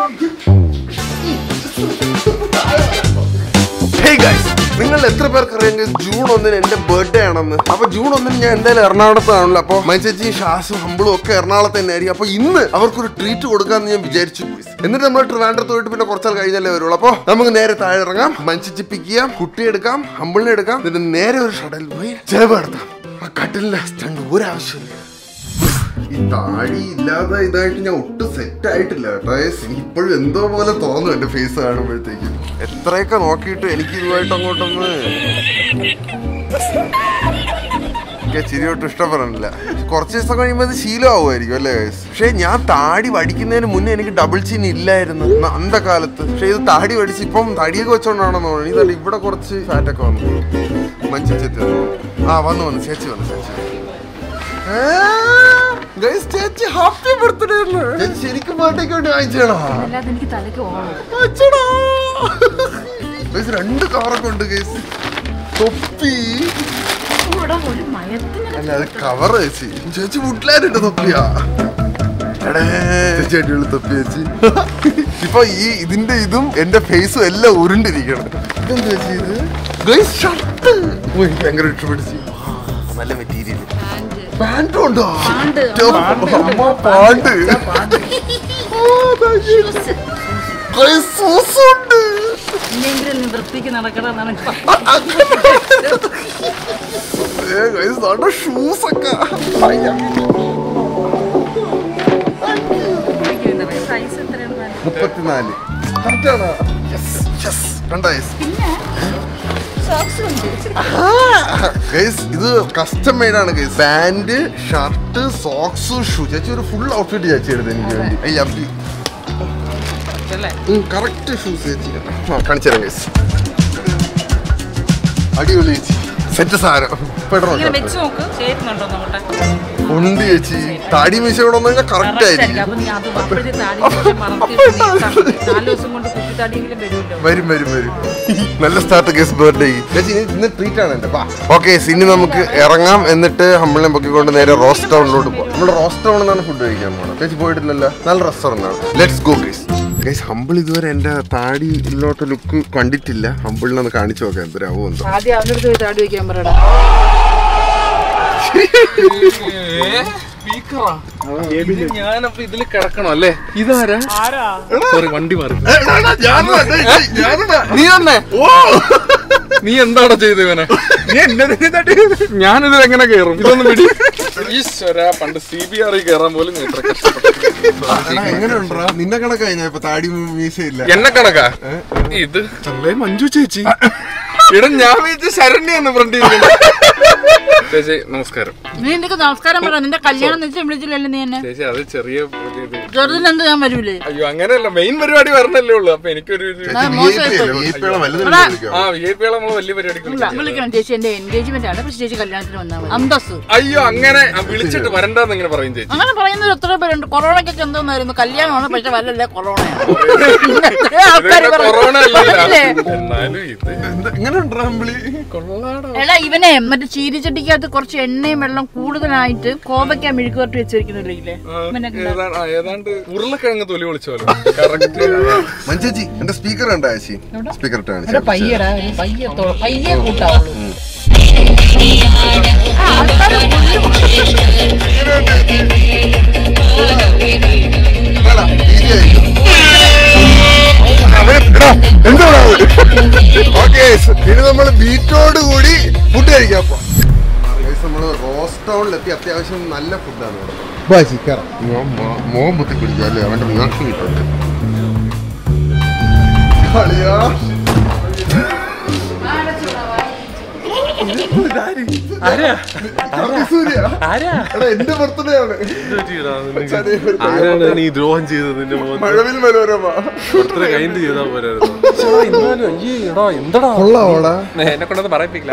Hey guys, നിങ്ങൾ എത്ര പേർക്ക് അറിയാം ജൂൺ ഒന്നിന് എന്റെ ബർത്ത്ഡേ ആണെന്ന് അപ്പൊ ജൂൺ ഒന്നിന് ഞാൻ എന്തായാലും എറണാകുളത്താണല്ലോ അപ്പൊ മൈച്ചേച്ചിയും ഷാസും ഹമ്പിളും ഒക്കെ എറണാകുളത്ത് തന്നെ ആയിരിക്കും അപ്പൊ ഇന്ന് അവർക്കൊരു ട്രീറ്റ് കൊടുക്കാന്ന് ഞാൻ വിചാരിച്ചു boys. എന്നിട്ട് നമ്മൾ ട്രിവാൻഡ്രത്ത് പോയിട്ട് പിന്നെ കുറച്ചാൾ കഴിഞ്ഞല്ലേ വരുള്ളൂ അപ്പൊ നമുക്ക് നേരെ താഴെ ഇറങ്ങാം മഞ്ചിച്ച് പിക്ക് ചെയ്യാം കുട്ടിയെ എടുക്കാം ഹമ്പിളിനെ എടുക്കാം എന്നിട്ട് നേരെ ഒരു ഷടൽ പോയി ജയബ നടത്താം ആ കട്ടിലിന്റെ സ്റ്റണ്ട് ഒരാവശ്യമില്ല ഈ താടി ഇല്ലാതെ ഇതായിട്ട് ഞാൻ ഒട്ടും സെറ്റ് ആയിട്ടില്ല കേട്ടോ എനിക്ക് ഇപ്പോഴും എന്തോ പോലെ തോന്നും എന്റെ ഫേസ് കാണുമ്പോഴത്തേക്കും എത്രയൊക്കെ നോക്കിയിട്ട് എനിക്ക് ഇതുമായിട്ട് അങ്ങോട്ടൊന്ന് എനിക്ക് ചിരിയോട്ട് ഇഷ്ടപ്പെടണില്ല കുറച്ച് ദിവസം കഴിയുമ്പോൾ അത് ശീലമാവുമായിരിക്കും അല്ലേ guys? പക്ഷേ ഞാൻ താടി വടിക്കുന്നതിന് മുന്നേ എനിക്ക് ഡബിൾ ചിൻ ഇല്ലായിരുന്നു ന- അന്ധകാലത്ത് പക്ഷേ ഇത് താടി വടിച്ച് ഇപ്പം തടിയൊക്കെ വെച്ചോണ്ടാണെന്ന് തോന്നുന്നു ഇതല്ല ഇവിടെ കുറച്ച് ഫാറ്റൊക്കെ വന്നു മഞ്ചെത്തി ആ വന്നു വന്നു ചേച്ചി വന്നു ചേച്ചി വന്നു. Guys, ചേച്ചി ഹാപ്പി ബർത്ത്ഡേ ചേച്ചി ശരിക്കും ബർത്ത്ഡേക്ക് വേണ്ടി വാങ്ങിച്ചേണോ അല്ലാതെ എനിക്ക് തലയ്ക്ക് ഓണം അച്ചടാ. Guys, രണ്ട് കാറൊക്കെ ഉണ്ട് കേസ് തൊപ്പി ഇവിടെ ഒരു മയത്തിന് അല്ല അത് കവർ ചേച്ചി ചേച്ചി വീട്ടിലാരുണ്ട് തൊപ്പിയാ എടേ, ചേച്ചി അടിപൊളി തൊപ്പി ചേച്ചി ഇപ്പൊ ഈ ഇതിന്റെ ഇതും എന്റെ ഫേസും എല്ലാം ഉരുണ്ടിരിക്കണം ഇതെന്താ ചേച്ചി ഇത് Guys, ഷർട്ട് ഓ, എനിക്ക് ഭയങ്കര ഇഷ്ടപ്പെടുത്തി നല്ല മെറ്റീരിയൽ പാൻറ്റും ഉണ്ടോ പാണ്ട്, അമ്മ പാണ്ട് ഓ, thank you. Guys, സൂസുണ്ട് ഇല്ലെങ്കിലും നീ വൃത്തിക്ക് നടക്കണമെന്നാണ് ഷൂസ് ഒക്കെ സൈസ് എത്രയാണ് വേണ്ടത്? മുപ്പത്തിനാല് കറക്റ്റാണോ കണ്ടോ Socks ഉണ്ട്. ഗൈസ് ഇത് കസ്റ്റം മെയ്ഡ് ആണ് guys pant shirt socks shoe ചേച്ചി ഒരു ഫുൾ ഔട്ട്ഫിറ്റ് ചേച്ചി എടുത്ത് എനിക്ക് വേണ്ടി I love you correct shoes ചേച്ചി ആ, കാണിച്ചു തരാം ഗൈസ് അടിപൊളി ചേച്ചി സെറ്റ് സാരം പെടണോ ഇങ്ങനെ വെച്ച് നോക്ക് ചേരുന്നുണ്ടോ നോക്കട്ടെ ഉണ്ട് ചേച്ചി താടി മീശ കൂടെ വന്നു കഴിഞ്ഞാൽ കറക്റ്റ് Correct ആയിരിക്കും. ആയിരിക്കും അപ്പൊ നീ അത് അപ്പോഴത്തെ താടി മീശ മറച്ചിട്ട് നീ ക- നാല് ദിവസം കൊണ്ട് കുത്തി താടിയെങ്കിലും വരുമല്ലോ വരും വരും വരും നല്ല സ്റ്റാർട്ട് കേസ് ബർത്ത്ഡേ ചേച്ചി ഇനി ഇന്ന് ട്രീറ്റ് ആണ് എന്റെ ഓക്കെ ഇനി നമുക്ക് ഇറങ്ങാം എന്നിട്ട് ഹമ്പിളിനെ പൊക്കിക്കൊണ്ട് നേരെ റോസ് ടൗണിലോട്ട് പോകാം നമ്മൾ റോസ് ടൗണിൽ നിന്നാണ് ഫുഡ് കഴിക്കാൻ പോകണം ചേച്ചി പോയിട്ടില്ലല്ലോ നല്ല റെസ്റ്റോറൻ്റ് ആണ് ലെറ്റ്സ് ഗോ ഗൈസ് ഗൈസ് ഹമ്പിൾ ഇതുവരെ എന്റെ താടി ഇല്ലാത്ത ലുക്ക് കണ്ടിട്ടില്ല ഹമ്പിളിനെ ഒന്ന് കാണിച്ചു നോക്കാം എന്തരാവോ എന്തോ ആദ്യം അവൻ്റെ അടുത്ത് പോയി താടി വെക്കാൻ പറയടാ ഞാനപ്പോ ഇതില് കിടക്കണോ അല്ലേ ഇതാരാ സോറി വണ്ടി മാറി നീ തന്നെ ഓ നീ എന്താടാ ചെയ്ത ഇവനെ നീ എന്നെ തന്നെ തട്ടി ഞാനിതിൽ എങ്ങനെ കേറും ഇതൊന്നും വിടി ഈശ്വര പണ്ട് സി ബി ആറിൽ കയറാൻ പോലും ഞാൻ ഇത്ര കഷ്ടപ്പെട്ടു എങ്ങനെയുണ്ടാ നിന്നെ കണക്കായി ഞാൻ ഇപ്പൊ താടി മീശയില്ല എന്നെ കണക്കാ ഇത് അല്ലേ മഞ്ജു ചേച്ചി ഇട ഞാൻ വിളിച്ച ശരണ്യാണ് ഫ്രണ്ട് ചേച്ചി നമസ്കാരം നീ എന്തൊക്കെ നമസ്കാരം പറ നിന്റെ കല്യാണം വെച്ച് വിളിച്ചില്ലല്ലോ നീ എന്നെ ചേച്ചി അത് ചെറിയ ഒരു ഇത് ചെറുതിനെന്ത് ഞാൻ വരൂലേ അയ്യോ അങ്ങനെയല്ല മെയിൻ പരിപാടി വരണല്ലേ ഉള്ളൂ അപ്പൊ എനിക്കൊരു ഒരു- ആ, മോശമായിട്ട് ആ വി ഐ പി നമ്മള് വലിയ പരിപാടിക്ക് ഇല്ല, വിളിച്ചു. വിളിക്കണം ചേച്ചി എന്റെ എൻഗേജ്മെന്റ് ആണ് പക്ഷെ ചേച്ചി കല്യാണത്തിന് വന്നാൽ മതി അന്തസ് അയ്യോ അങ്ങനെ ആ, വിളിച്ചിട്ട് വരണ്ടെന്ന് ഇങ്ങനെ പറയും ചേച്ചി അങ്ങനെ പറയുന്നത് എത്ര പേരുണ്ട് കൊറോണയ്ക്കൊക്കെ എന്തോന്നായിരുന്നു കല്യാണമാണ് പക്ഷെ വല്ലല്ലേ കൊറോണയാണ് എത്രയോ ആൾക്കാര് ഇതൊക്കെ പറഞ്ഞു. കൊറോണ അല്ലല്ലോ അല്ലേ? എന്നാലും ഇത് എങ്ങനെയുണ്ടാ ഹമ്പിളി കൊള്ളാടോ എടാ ഇവനെ മറ്റേ ചീരിച്ചട്ടിക്കകത്ത് കുറച്ച് എണ്ണയും വെള്ളം കൂടുതലായിട്ട് കോവയ്ക്ക മെഴുക്ക് വരട്ടി വെച്ചിരിക്കുന്നില്ലേ ഇവനൊക്കെ ഉണ്ടാവും. ഏതാണ്ട് ആ, ഏതാണ്ട് ഉരുളക്കിഴങ്ങ് തൊലി വിളിച്ചോലോ കറക്റ്റ് മഞ്ചേച്ചി എന്റെ സ്പീക്കർ ഉണ്ടോ ചേച്ചി സ്പീക്കർ ഇട്ട് എടാ കാണിച്ചു പയ്യടാ ഒരു പയ്യെ തൊ- പയ്യെ കൂട്ടാവുള്ളൂ ഇനി നമ്മൾ ബീറ്റോട് കൂടി ഫുഡ് കഴിക്കാൻ പോവാം നമ്മൾ റോസ് ടൗണിലെത്തി അത്യാവശ്യം നല്ല ഫുഡാണ് ഇവിടെ ഞാൻ മോ- മോൻ ബുദ്ധി പിടിക്കാം അല്ലേ അവന്റെ റിയാക്ഷൻ കിട്ടുന്നുണ്ട് കളിയാ സൂര്യ എടാ എന്റെ ബർത്ത്ഡേ ആണ് ചതയ ഒരു പയ്യൻ. ആരാണ് നീ ദ്രോഹം ചെയ്തത് നിന്റെ മുഖത്ത് മഴവിൽ മനോരമ അത്ര കൈൻഡ് ചെയ്താ പോരായിരുന്നു എന്നാലും അയ്യേ എടാ എന്തടാ കൊള്ളാവോടാ എന്നെ കൊണ്ടൊന്നും പറയിപ്പിക്കില്ല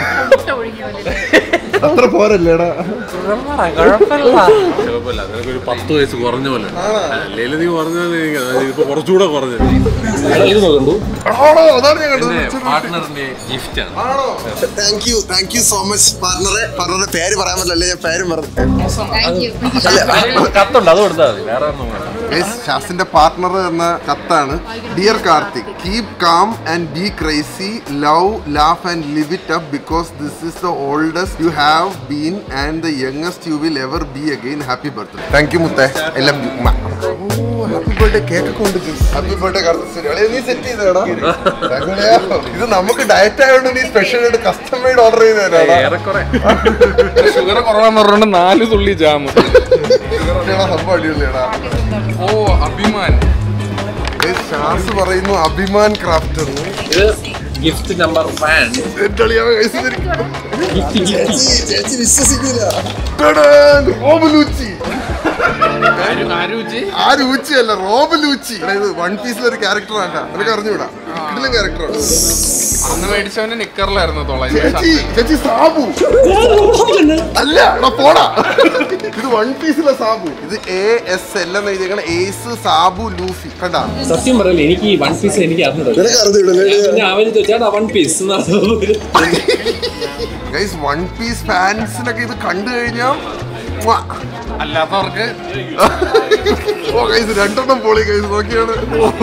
അത്ര പോരല്ലേടാ കുഴപ്പമില്ല നിനക്ക് ഒരു പത്ത് വയസ്സ് കുറഞ്ഞ പോലെ അല്ലേലും നീ പറഞ്ഞത് ഇപ്പൊ കുറച്ചുകൂടെ കുറഞ്ഞത് ഇത് നോക്കണ്ടു ആണോ അതാണ് ഞാൻ കണ്ടത് പാർട്ട്ണറിന്റെ ഗിഫ്റ്റ് ആണ് ആണോ thank you thank you so much പാർട്ണറെ പാർട്ണറുടെ പേര് പറയാൻ പറ്റില്ല ഞാൻ പേരും പറഞ്ഞു കത്തുണ്ട് അത് കൊടുത്താൽ മതി വേറെ ഒന്നും വേണ്ട ശാസിന്റെ പാർട്ട്ണർ എന്ന കത്താണ് dear Karthik keep calm and be crazy love laugh and live it up because this is the oldest you have been and the youngest you will ever be again happy birthday thank you മുത്തേ I love you happy birthday cake ഒക്കെ ഉണ്ട് happy birthday Karthik നീ set ചെയ്തേടാ ഇത് നമുക്ക് diet ആയതുകൊണ്ട് നീ special ആയിട്ട് custom made order ചെയ്ത് തരാടാ ഏറെക്കുറെ ഷുഗർ കുറവാന്ന് പറഞ്ഞോണ്ട് നാല് തുള്ളി ജാമ് സംഭവം അടിപൊളിയാടാ ഓ അഭിമാൻ ഏയ് ഷാസ് പറയുന്നു അഭിമാൻ ക്രാഫ്റ്റ് എന്ന് ഇത് ഗിഫ്റ്റ് നമ്പർ വൺ എന്റെ അളിയാ guys ഇതിരിക്കുന്നു. ഗിഫ്റ്റ് ഗിഫ്റ്റ് ചേച്ചി വിശ്വസിക്കൂല ടാടാ, റോബ് ലൂച്ചി ആരുചി ആ ലൂച്ചിയല്ല റോബ് ലൂച്ചി എടാ, ഇത് വൺ പീസിലെ ഒരു ക്യാരക്ടർ ആണ്ടാ നിനക്ക് അറിഞ്ഞൂടാ ഇതിലും ക്യാരക്ടറാണ് അന്ന് മേടിച്ചവന്റെ നിക്കറിലായിരുന്നു തോള ചേച്ചി ചേച്ചി സാബു അല്ല എടാ പോടാ ഇത് വൺ പീസിലെ സാബു ഇത് എ എസ് എൽ എന്ന് എഴുതിയേക്കണ ഏസ് സാബു ലൂഫി കണ്ടാ സത്യം പറയല്ലേ എനിക്ക് ഈ വൺ പീസ് എനിക്ക് അറിഞ്ഞില്ല നിനക്ക് അറിഞ്ഞൂടല്ലേ പിന്നെ അവന് ചോദിച്ചാൽ വൺ പീസ് എന്ന് പറഞ്ഞു ഗൈസ് വൺ പീസ് ഫാൻസിനൊക്കെ ഇത് കണ്ടു കഴിഞ്ഞാൽ അല്ലാത്തവർക്ക് ഓ ഗൈസ് രണ്ടെണ്ണം പോളി ഗൈസ് നോക്കിയാണ്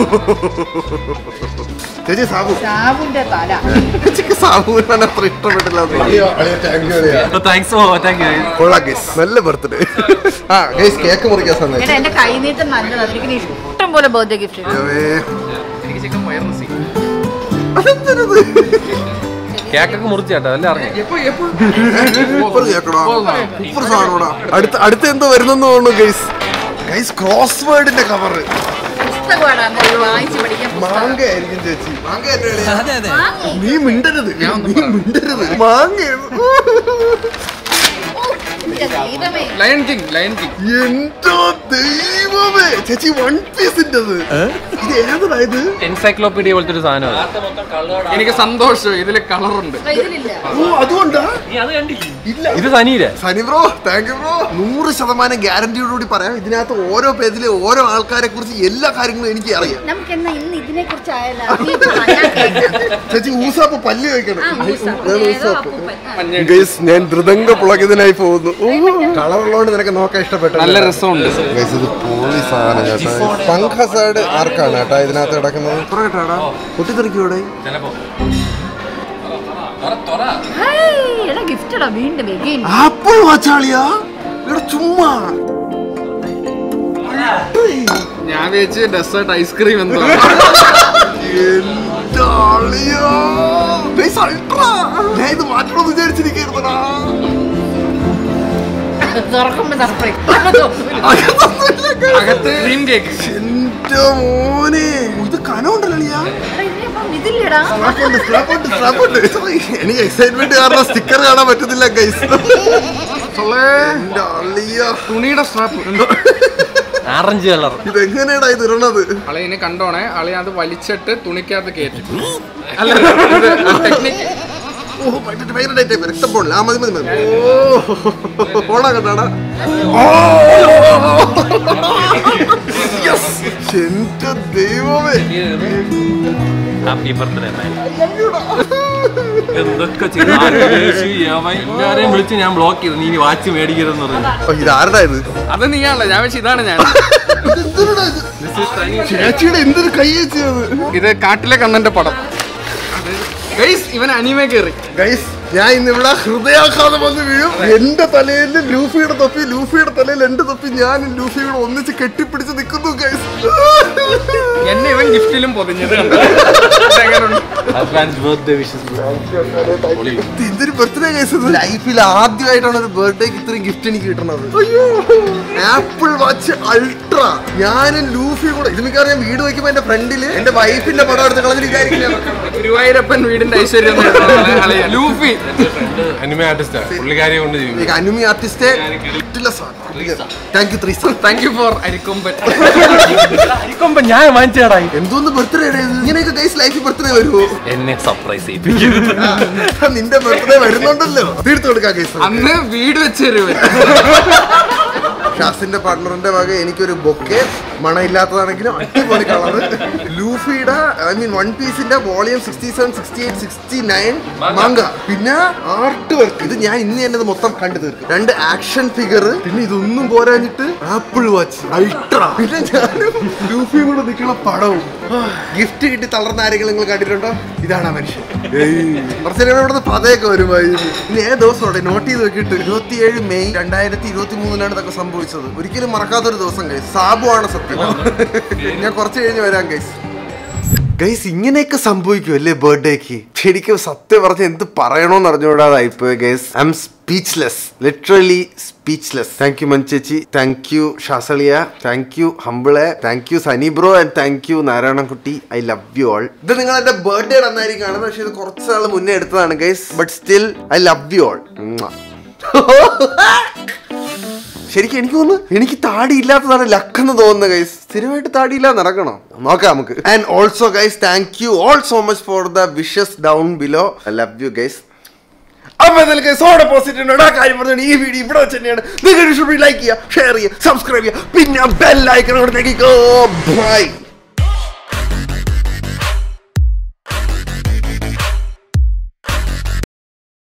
ചേച്ചി സാബു ചാവിന്റെ തല ചേച്ചിക്ക് സാബുവിനാണ് അത്ര ഇഷ്ടപ്പെട്ടില്ല താങ്ക്സ് ഓ താങ്ക് യു കൊള്ളാം ഗൈസ് നല്ല ബർത്ത്ഡേ ആ ഗൈസ് കേക്ക് മുറിക്കാൻ എടാ സമയം എന്റെ കൈനീട്ടം നല്ലതാണ് എനിക്ക് നീ ഇഷ്ടം പോലെ ബർത്ത്ഡേ ഗിഫ്റ്റ് എനിക്ക് ചിക്കൻ വയറിന് സീ കേക്കൊക്കെ മുറിച്ചേട്ടോ അല്ലേ അറിഞ്ഞു അടുത്ത അടുത്ത എന്തോ വരുന്നെന്ന് തോന്നുന്നു ഗൈസ് ഗൈസ് ക്രോസ് വേർഡിന്റെ കവറ് പുസ്തകമാണ് വായിച്ച് പഠിക്കാൻ പുസ്തകം. മാങ്ക ആയിരിക്കും ചേച്ചി മാങ്ക എന്നെ വാങ്ങി. നീ മിണ്ടരുത് നീ മിണ്ടരുത് മാങ്ങയാണ് എന്റെ ദൈവമേ ലയൺ കിങ് ലയൺ കിങ് എന്തോ ദൈവമേ ചേച്ചി വൺ പീസിൻ്റെത് ഇത് ഏതാ ഇത് എൻസൈക്ലോപീഡിയ പോലത്തെ ഒരു സാധനം എനിക്ക് സന്തോഷം ഇതില് കളറുണ്ട് അപ്പൊ ഇതിലില്ല ഓ അതുകൊണ്ടാ നീ അത് കണ്ടില്ല ഇല്ല ഇത് സനീരെ സനി ബ്രോ താങ്ക് യു ബ്രോ നൂറ് ശതമാനം ഗ്യാരണ്ടിയോടുകൂടി പറയാം ഇതിനകത്ത് ഓരോ പേജിലെ ഓരോ ആൾക്കാരെ കുറിച്ച് എല്ലാ കാര്യങ്ങളും എനിക്ക് അറിയാം നമുക്ക് എന്നാ ഇന്ന് ഇതിനെ കുറിച്ച് ആയാലോ നീ ഇപ്പൊ ഞാൻ കേൾക്കാം. ചേച്ചി ഊസാപ്പ് പല്ല് ആ, വെക്കണം ഊസാപ്പ്. ഞാൻ ഏതോ ഊസാപ്പ് അപ്പൂപ്പൻ. ആ. ഗൈസ് ഞാൻ ധൃതംഗ പുളകിതനായി പോകുന്നു കളറുള്ളതുകൊണ്ട് നിനക്ക് നോക്കാൻ ഇഷ്ടപ്പെട്ടു നല്ല രസമുണ്ട് ഗൈസ് ഇത് പോളി സാധനം കേട്ടോ പങ്കസാഡ് ആർക്കാണ് കേട്ടോ ഇതിനകത്ത് കിടക്കുന്നത് കേട്ടാടാ പൊട്ടിത്തെറിക്കൂടെ ചിലപ്പോ ഹേയ്, എടാ ഗിഫ്റ്റടാ വീണ്ടും again. ആപ്പിൾ വാച്ചാളിയാ ഇവിടെ ചുമ്മാ ഞാൻ വെച്ച് ഡെസേർട്ട് ഐസ്ക്രീം എന്തോ എന്റെ ആളിയാ. Guys, ultra. ഞാൻ ഇത് മാറ്റണമെന്ന് വിചാരിച്ചിരിക്കുന്നതാ തുറക്കുമ്പോ surprise. അകത്ത് ക്രീം കേക്ക് എന്റെ മോനെ ഇത് കനമുണ്ടല്ലോ അളിയാ എടാ, ഇതിനിപ്പം ഇതില്ലെടാ. സ്ട്രാപ്പുണ്ട്, സ്ട്രാപ്പുണ്ട്, സ്ട്രാപ്പുണ്ട്. എനിക്ക് എക്സൈറ്റ്മെന്റ് കാരണം സ്റ്റിക്കർ കാണാൻ പറ്റുന്നില്ല ഗൈസ് എന്റെ അളിയാ. തുണിയുടെ സ്ട്രാപ്പ് ആറഞ്ച് കളർ ഇതെങ്ങനെയാടാ ഇത് ഇടണത് അളിയനെ കണ്ടോണേ അളിയ അത് വലിച്ചിട്ട് തുണിക്കകത്ത് കയറ്റി അല്ല ടെക്നിക്ക് ഓ പറ്റിട്ട് ഭയങ്കര ഡേറ്റ് ആയി രക്തം പോണില്ല ആ മതി മതി മതി ഓ പോണാ കണ്ടാടാ എന്റെ ദൈവമേ ഹാപ്പി ബർത്ത്ഡേ എന്തൊക്കെ ചെയ്തു എല്ലാരെയും വിളിച്ച് ഞാൻ ബ്ലോക്ക് ചെയ്തു നീ വാച്ച് മേടിക്കരുതെന്ന് പറഞ്ഞു ഓ, ഇത് ആരുടെ ഇത് അത് നീയാണല്ലോ ഞാൻ വെച്ച് ഇതാണ് ഞാൻ ഇതെന്തിനെടാ ഇത്? ചേച്ചിയുടെ എന്തൊരു കൈ ചെയ്തത് ഇത് കാട്ടിലെ കണ്ണന്റെ പടം ഗൈസ് ഇവൻ അനിമേ കയറി ഗൈസ് ഞാൻ ഇന്ന് ഇവിടെ ഹൃദയാഘാതം വന്ന് വീഴും എന്റെ തലയിൽ ലൂഫിയുടെ തൊപ്പി ലൂഫിയുടെ തലയിൽ എന്റെ തൊപ്പി ഞാൻ ലൂഫിയുടെ ഒന്നിച്ച് കെട്ടിപ്പിടിച്ച് നിൽക്കുന്നു ഗൈസ് എന്നെ ഇവൻ ഗിഫ്റ്റിലും പൊതിഞ്ഞത് കണ്ടോ? ഇതെങ്ങനുണ്ട്? അഡ്വാൻസ് ബർത്ത്ഡേ വിഷസ് എന്തൊരു ബർത്ത്ഡേ കേസ് ലൈഫിൽ ആദ്യമായിട്ടാണ് ഒരു ബർത്ത്ഡേക്ക് ഇത്രയും ഗിഫ്റ്റ് എനിക്ക് കിട്ടുന്നത് അയ്യോ ആപ്പിൾ വാച്ച് അൾട്ര ഞാനും ലൂഫിയും കൂടെ ഇത് മിക്കവാറും ഞാൻ വീട് വയ്ക്കുമ്പോ എന്റെ ഫ്രണ്ടില് എന്റെ വൈഫിന്റെ പടം എടുത്ത് കളഞ്ഞിട്ട് ഇതായിരിക്കും ഗുരുവായൂരപ്പൻ വീടിന്റെ ഐശ്വര്യം എന്ന് എഴുതുന്ന ആളെയാ. ലൂഫി അനിമ ആർട്ടിസ്റ്റാ പുള്ളിക്കാരിയെ കൊണ്ട് ചെയ്യും Anumi artist thank you three thank you for Arikomban അരിക്കൊമ്പ ഞാൻ വാങ്ങിച്ചേടാ എന്തോന്ന് ബർത്ത്ഡേ ഇങ്ങനെയൊക്കെ ഗൈസ് ലൈഫിൽ ബർത്ത്ഡേ വരുമോ എന്നെ സർപ്രൈസ് ചെയ്യിപ്പിക്കും നിന്റെ ബർത്ത്ഡേ വരുന്നുണ്ടല്ലോ തീർത്തു കൊടുക്കാം ഗൈസ് അന്ന് വീട് വെച്ച് തരുവൻ ഷാസിന്റെ പാർട്ട്ണറിന്റെ വക എനിക്കൊരു ബൊക്കെ മണമില്ലാത്തതാണെങ്കിലും അടിപൊളി കളർ ലൂഫിയുടെ ഐ മീൻ വൺ പീസിന്റെ volume sixty seven sixty eight sixty nine manga പിന്നെ ആർട്ട് വർക്ക് ഇത് ഞാൻ ഇന്ന് തന്നെ ഇത് മൊത്തം കണ്ടു തീർക്കും രണ്ട് ആക്ഷൻ ഫിഗർ പിന്നെ ഇതൊന്നും പോരാഞ്ഞിട്ട് ആപ്പിൾ വാച്ച് അൾട്ര പിന്നെ ഞാനും ലൂഫിയും കൂടെ നിൽക്കുന്ന പടവും ഗിഫ്റ്റ് കിട്ടി തളർന്ന ആരെങ്കിലും നിങ്ങൾ കണ്ടിട്ടുണ്ടോ ഇതാണ് ആ മനുഷ്യൻ കുറച്ചു നേരം ഇവിടുന്ന് പതയൊക്കെ വരുമായിരുന്നു ഇനി ഏത് ദിവസമാണ് നോട്ട് ചെയ്ത് നോക്കിയിട്ട് ഇരുപത്തിയേഴ് മെയ് രണ്ടായിരത്തി ഇരുപത്തി മൂന്നിലാണ് ഇതൊക്കെ സംഭവിച്ചത് ഒരിക്കലും മറക്കാത്തൊരു ദിവസം കൈസ് സാബു ആണ് സത്യം ഞാൻ കുറച്ച് കഴിഞ്ഞ് വരാം ഗൈസ് ഗൈസ് ഇങ്ങനെയൊക്കെ സംഭവിക്കും അല്ലേ ബർത്ത്ഡേക്ക് ശരിക്കും സത്യം പറഞ്ഞ എന്ത് പറയണോന്ന് അറിഞ്ഞുകൂടാതായിപ്പോയി guys I'm speechless literally speechless thank you മഞ്ചേച്ചി താങ്ക് യു ഷാസളിയ താങ്ക് യു ഹംബിളെ thank you Sani bro and thank you Narayanankutty I love you all ഇത് നിങ്ങൾ എന്റെ ബർത്ത്ഡേ അന്നായിരിക്കും കാണുന്നത് പക്ഷേ ഇത് കുറച്ച് നാൾ മുന്നേ എടുത്തതാണ് guys but still I love you all ശരിക്കും എനിക്ക് തോന്നുന്നു എനിക്ക് താടി ഇല്ലാത്തതാണ് ലക്കെന്ന് തോന്നുന്നത് ഗൈസ് സ്ഥിരമായിട്ട് താടി ഇല്ലാതെ നടക്കണോ നോക്കാം നമുക്ക് and also guys thank you all so much for the wishes down below I love you guys അപ്പൊ എന്തായാലും സോടെ പോസിറ്റീവ് ആ കാര്യം പറഞ്ഞു ഈ വീഡിയോ ഇവിടെ വെച്ച് തന്നെയാണ് നിങ്ങൾ ലൈക്ക് ചെയ്യുക ഷെയർ ചെയ്യുക സബ്സ്ക്രൈബ് ചെയ്യുക പിന്നെ ബെൽ ഐക്കൺ ബൈ